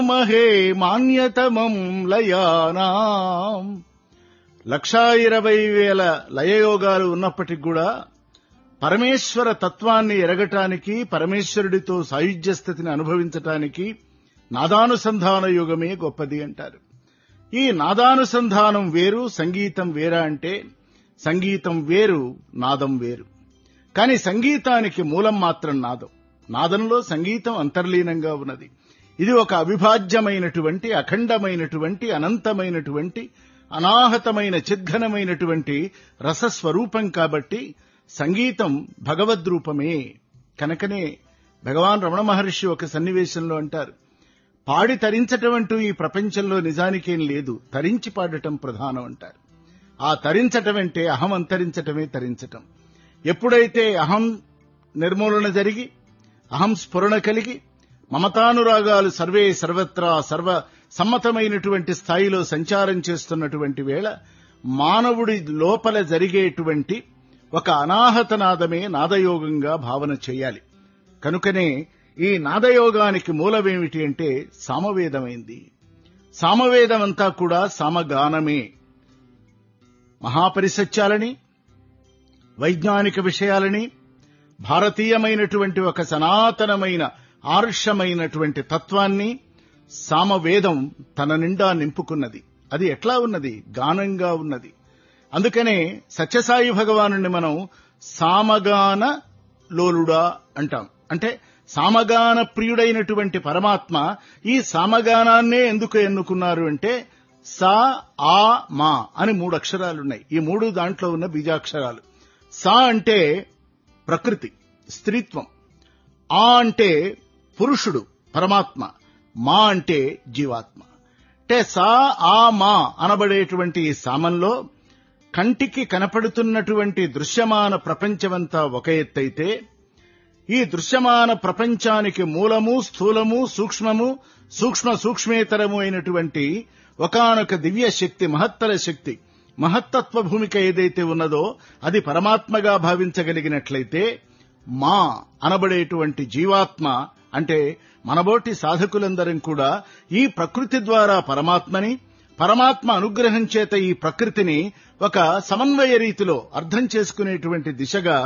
మహే మాన్యతమం లయానాం లక్షా ఇరవై వేల లయయోగాలు ఉన్నప్పటికి కూడా పరమేశ్వర తత్వాన్ని ఎరగటానికి పరమేశ్వరుడితో సాయుధ్య స్థితిని అనుభవించటానికి నాదానుసంధాన యుగమే గొప్పది అంటారు ఈ నాదానుసంధానం వేరు సంగీతం వేరా అంటే సంగీతం వేరు నాదం వేరు కాని సంగీతానికి మూలం మాత్రం నాదం నాదంలో సంగీతం అంతర్లీనంగా ఉన్నది ఇది ఒక అవిభాజ్యమైనటువంటి అఖండమైనటువంటి అనంతమైనటువంటి అనాహతమైన చిద్ఘనమైనటువంటి రసస్వరూపం కాబట్టి సంగీతం భగవద్రూపమే కనుకనే భగవాన్ రమణ మహర్షి ఒక సన్నివేశంలో అంటారు పాడి తరించటం అంటూ ఈ ప్రపంచంలో నిజానికేం లేదు తరించి పాడటం ప్రధానం అంటారు ఆ తరించటం అంటే అహం అంతరించటమే తరించటం ఎప్పుడైతే అహం నిర్మూలన జరిగి అహం స్ఫురణ కలిగి మమతానురాగాలు సర్వే సర్వత్రా సర్వ సమ్మతమైనటువంటి స్థాయిలో సంచారం చేస్తున్నటువంటి వేళ మానవుడి లోపల జరిగేటువంటి ఒక అనాహత నాదమే నాదయోగంగా భావన చేయాలి కనుకనే ఈ నాదయోగానికి మూలమేమిటి అంటే సామవేదమైంది సామవేదమంతా కూడా సామగానమే మహాపరిసత్యాలని వైజ్ఞానిక విషయాలని భారతీయమైనటువంటి ఒక సనాతనమైన ఆర్షమైనటువంటి తత్వాన్ని సామవేదం తన నిండా నింపుకున్నది అది ఎట్లా ఉన్నది గానంగా ఉన్నది అందుకనే సత్యసాయి భగవాను మనం సామగాన లోలుడా అంటాం అంటే సామగాన ప్రియుడైనటువంటి పరమాత్మ ఈ సామగానాన్నే ఎందుకు ఎన్నుకున్నారు అంటే సా ఆ మా అని మూడు అక్షరాలున్నాయి ఈ మూడు దాంట్లో ఉన్న బీజాక్షరాలు సా అంటే ప్రకృతి స్త్రీత్వం ఆ అంటే పురుషుడు పరమాత్మ మా అంటే జీవాత్మ అంటే సా ఆ మా అనబడేటువంటి ఈ సామంలో కంటికి కనపడుతున్నటువంటి దృశ్యమాన ప్రపంచమంతా ఒక ఎత్తైతే ఈ దృశ్యమాన ప్రపంచానికి మూలము స్థూలము సూక్ష్మము సూక్ష్మ సూక్ష్మేతరము అయినటువంటి ఒకనొక దివ్య శక్తి మహత్తర శక్తి మహత్తత్వ భూమిక ఏదైతే ఉన్నదో అది పరమాత్మగా భావించగలిగినట్లయితే మా అనబడేటువంటి జీవాత్మ అంటే మనబోటి సాధకులందరం కూడా ఈ ప్రకృతి ద్వారా పరమాత్మని పరమాత్మ అనుగ్రహం చేత ఈ ప్రకృతిని ఒక సమన్వయ రీతిలో అర్థం చేసుకునేటువంటి దిశగా